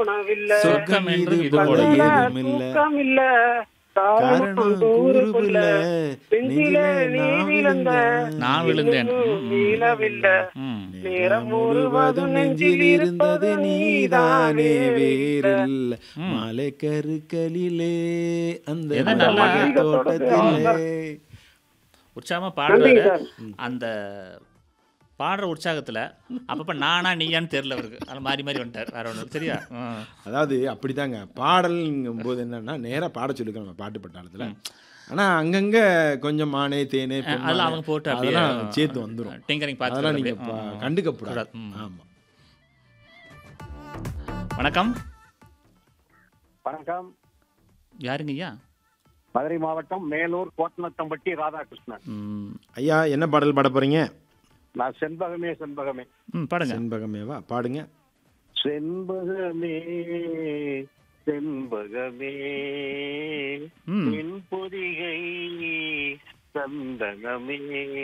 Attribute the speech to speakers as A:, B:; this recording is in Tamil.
A: தோணவில்லை
B: சொர்க்கம் என்று இது போல
A: பகல்ல
B: ஏதுமில்ல
A: தூக்கம் இல்ல காரணம்
B: காரணம்
A: கூறுக்குள்ள
B: கூறுபுல்ல
A: நெஞ்சில நீ விழுந்த
B: நான் விழுந்தேன்
A: இன்னும் மீளவில்லை
B: ம்.
A: நேரம் முழுவதும் நெஞ்சில் இருப்பது நீதானே
B: வேறில்ல மாலை கருக்களிலே அந்த எதை நல்லா- மல்லிகை தோட்டத்திலே
A: நன்றிங்க
B: உற்சாகமா பாடுறாரு
A: சார்.
B: அந்த பாடுற உற்சாகத்துல அப்பப்ப நானா நீயான்னு தெரியல அவருக்கு அது மாறி மாறி வந்துட்டார் வேற ஒன்று சரியா ஆ.
C: அதாவது அப்படிதாங்க பாடல்ங்கும் போது என்னன்னா நேரா பாட சொல்லிக்கிறோம் நம்ம பாட்டு பட்டாளத்துல ஆனா அங்கங்க கொஞ்சம் மானே தேனே பொன்மானே,
B: அதெல்லாம் அவங்க போட்டு அப்படியே
C: அதெல்லாம் சேர்த்து வந்துரும்
B: டிங்கரிங்
C: அதெல்லாம்
B: பார்த்து
C: நீங்க பா- கண்டுக்கப்படாது
B: கூடாது. ம்.
C: ஆமா
B: வணக்கம்
D: வணக்கம்
B: யாருங்க ஐயா
D: மதுரை மாவட்டம் மேலூர் கோட்டனத்தம்பட்டி ராதாகிருஷ்ணன்
B: ம்,
C: ஐயா என்ன பாடல் பாட போறீங்க
D: நான் செண்பகமே செண்பகமே
B: ம் பாடுங்க
C: செண்பகமேவா பாடுங்க
D: செண்பகமே செண்பகமே
B: ம்
D: என் பொதிகை சந்தனமே